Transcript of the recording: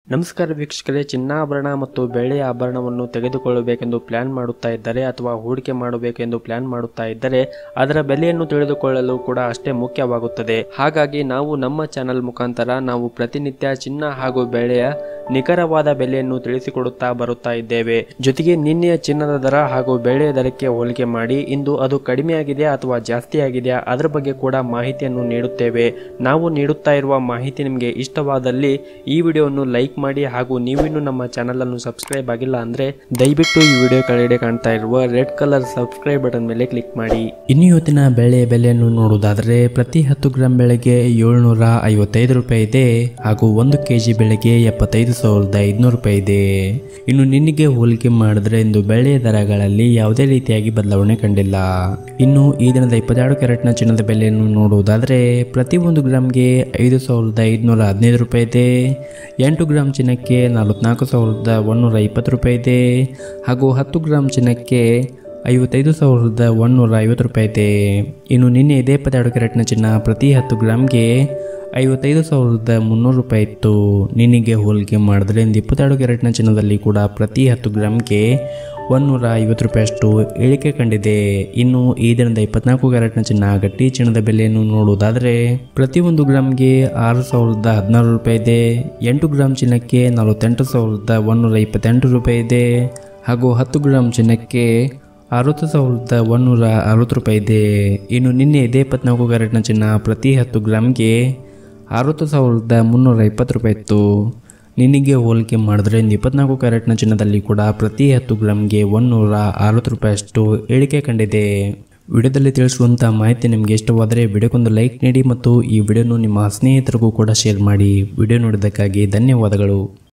ನಮಸ್ಕಾರ ವೀಕ್ಷಕರೇ ಚಿನ್ನಾಭರಣ ಮತ್ತು ಬೆಳ್ಳಿಯ ಆಭರಣವನ್ನು ತೆಗೆದುಕೊಳ್ಳಬೇಕೆಂದು ಪ್ಲಾನ್ ಮಾಡುತ್ತಾ ಇದ್ದರೆ ಅಥವಾ ಹೂಡಿಕೆ ಮಾಡಬೇಕೆಂದು ಪ್ಲಾನ್ ಮಾಡುತ್ತಾ ಇದ್ದರೆ ಅದರ ಬೆಲೆಯನ್ನು ತಿಳಿದುಕೊಳ್ಳಲು ಕೂಡ ಅಷ್ಟೇ ಮುಖ್ಯವಾಗುತ್ತದೆ ಹಾಗಾಗಿ ನಾವು ನಮ್ಮ ಚಾನೆಲ್ ಮುಖಾಂತರ ನಾವು ಪ್ರತಿನಿತ್ಯ ಚಿನ್ನ ಹಾಗೂ ಬೆಳೆಯ ನಿಖರವಾದ ಬೆಲೆಯನ್ನು ತಿಳಿಸಿಕೊಡುತ್ತಾ ಬರುತ್ತಾ ಇದ್ದೇವೆ ಜೊತೆಗೆ ನಿನ್ನೆಯ ಚಿನ್ನದ ದರ ಹಾಗೂ ಬೆಳೆಯ ದರಕ್ಕೆ ಹೋಲಿಕೆ ಮಾಡಿ ಇಂದು ಅದು ಕಡಿಮೆಯಾಗಿದೆಯಾ ಅಥವಾ ಜಾಸ್ತಿ ಆಗಿದೆಯಾ ಅದರ ಬಗ್ಗೆ ಕೂಡ ಮಾಹಿತಿಯನ್ನು ನೀಡುತ್ತೇವೆ ನಾವು ನೀಡುತ್ತಾ ಇರುವ ಮಾಹಿತಿ ನಿಮಗೆ ಇಷ್ಟವಾದಲ್ಲಿ ಈ ವಿಡಿಯೋವನ್ನು ಲೈಕ್ ಮಾಡಿ ಹಾಗೂ ನೀವಿನ್ನೂ ನಮ್ಮ ಚಾನಲ್ ಅನ್ನು ಸಬ್ಸ್ಕ್ರೈಬ್ ಆಗಿಲ್ಲ ಅಂದ್ರೆ ದಯವಿಟ್ಟು ಈ ವಿಡಿಯೋ ಕೆಳಗಡೆ ಕಾಣ್ತಾ ಇರುವ ರೆಡ್ ಕಲರ್ ಸಬ್ಸ್ಕ್ರೈಬ್ ಬಟನ್ ಮೇಲೆ ಕ್ಲಿಕ್ ಮಾಡಿ ಇನ್ನು ಇವತ್ತಿನ ಬೆಳೆ ಬೆಲೆಯನ್ನು ನೋಡುವುದಾದರೆ ಪ್ರತಿ ಹತ್ತು ಗ್ರಾಂ ಬೆಳೆಗೆ ಏಳ್ನೂರ ಐವತ್ತೈದು ರೂಪಾಯಿ ಇದೆ ಹಾಗೂ ಒಂದು ಕೆ ಜಿ ಬೆಳೆಗೆ ಎಪ್ಪತ್ತೈದು ಸಾವಿರದ ಐದುನೂರು ರೂಪಾಯಿ ಇದೆ ಇನ್ನು ನಿನ್ನೆಗೆ ಹೋಲಿಕೆ ಮಾಡಿದ್ರೆ ಇಂದು ಬೆಳೆಯ ದರಗಳಲ್ಲಿ ಯಾವುದೇ ರೀತಿಯಾಗಿ ಬದಲಾವಣೆ ಕಂಡಿಲ್ಲ ಇನ್ನು ಈ ದಿನದ ಇಪ್ಪತ್ತೆರಡು ಕ್ಯಾರೆಟ್ನ ಚಿನ್ನದ ಬೆಲೆಯನ್ನು ನೋಡುವುದಾದರೆ ಪ್ರತಿ ಒಂದು ಗ್ರಾಮ್ಗೆ ಐದು ಸಾವಿರದ ಐದುನೂರ ಹದಿನೈದು ರೂಪಾಯಿ ಇದೆ ಎಂಟು ಗ್ರಾಮ್ ಚಿನ್ನಕ್ಕೆ ನಲವತ್ನಾಲ್ಕು ಸಾವಿರದ ಒಂದೂರ ಇಪ್ಪತ್ತು ರೂಪಾಯಿ ಇದೆ ಹಾಗೂ ಹತ್ತು ಗ್ರಾಮ್ ಚಿನ್ನಕ್ಕೆ ಐವತ್ತೈದು ಸಾವಿರದ ಒಂದೂರ ಐವತ್ತು ರೂಪಾಯಿ ಇದೆ ಇನ್ನು ನಿನ್ನೆ ಇದೇ ಇಪ್ಪತ್ತೆರಡು ಕ್ಯಾರೆಟ್ನ ಚಿನ್ನ ಪ್ರತಿ ಹತ್ತು ಗ್ರಾಮ್ಗೆ ಐವತ್ತೈದು ಸಾವಿರದ ಮುನ್ನೂರು ರೂಪಾಯಿ ಇತ್ತು ನಿನ್ನೆಗೆ ಹೋಲಿಕೆ ಮಾಡಿದ್ರೆ ಇಂದು ಇಪ್ಪತ್ತೆರಡು ಕ್ಯಾರೆಟ್ನ ಚಿನ್ನದಲ್ಲಿ ಕೂಡ ಪ್ರತಿ ಹತ್ತು ಗ್ರಾಮ್ಗೆ ಒಂದೂರ ಐವತ್ತು ರೂಪಾಯಿಯಷ್ಟು ಇಳಿಕೆ ಕಂಡಿದೆ ಇನ್ನು ಈ ದಿನದ ಇಪ್ಪತ್ನಾಲ್ಕು ಕ್ಯಾರೆಟ್ನ ಚಿನ್ನ ಗಟ್ಟಿ ಚಿನ್ನದ ಬೆಲೆಯನ್ನು ನೋಡುವುದಾದರೆ ಪ್ರತಿಯೊಂದು ಗ್ರಾಮ್ಗೆ ಆರು ಸಾವಿರದ ಹದಿನಾರು ರೂಪಾಯಿ ಇದೆ ಎಂಟು ಗ್ರಾಮ್ ಚಿನ್ನಕ್ಕೆ ನಲವತ್ತೆಂಟು ಸಾವಿರದ ಒಂದೂರ ಇಪ್ಪತ್ತೆಂಟು ರೂಪಾಯಿ ಇದೆ ಹಾಗೂ ಹತ್ತು ಗ್ರಾಮ್ ಚಿನ್ನಕ್ಕೆ ಅರವತ್ತು ಸಾವಿರದ ಒಂದೂರ ಅರವತ್ತು ರೂಪಾಯಿ ಇದೆ ಇನ್ನು ನಿನ್ನೆ ಇದೇ ಇಪ್ಪತ್ನಾಲ್ಕು ಕ್ಯಾರೆಟ್ನ ಚಿನ್ನ ಪ್ರತಿ ಹತ್ತು ಗ್ರಾಮ್ಗೆ ಅರವತ್ತು ಸಾವಿರದ ಮುನ್ನೂರ ಇಪ್ಪತ್ತು ರೂಪಾಯಿ ಇತ್ತು ನಿನ್ನೆಗೆ ಹೋಲಿಕೆ ಮಾಡಿದ್ರೆ ಇಂದು ಇಪ್ಪತ್ನಾಲ್ಕು ಕ್ಯಾರೆಟ್ನ ಚಿನ್ನದಲ್ಲಿ ಕೂಡ ಪ್ರತಿ ಹತ್ತು ಗ್ರಾಮ್ಗೆ ಒಂದೂರ ಅರವತ್ತು ರೂಪಾಯಿಯಷ್ಟು ಇಳಿಕೆ ಕಂಡಿದೆ ವಿಡಿಯೋದಲ್ಲಿ ತಿಳಿಸುವಂಥ ಮಾಹಿತಿ ನಿಮಗೆ ಇಷ್ಟವಾದರೆ ವಿಡಿಯೋಕ್ಕೊಂದು ಲೈಕ್ ನೀಡಿ ಮತ್ತು ಈ ವಿಡಿಯೋನು ನಿಮ್ಮ ಸ್ನೇಹಿತರಿಗೂ ಕೂಡ ಶೇರ್ ಮಾಡಿ ವಿಡಿಯೋ ನೋಡಿದ್ದಕ್ಕಾಗಿ ಧನ್ಯವಾದಗಳು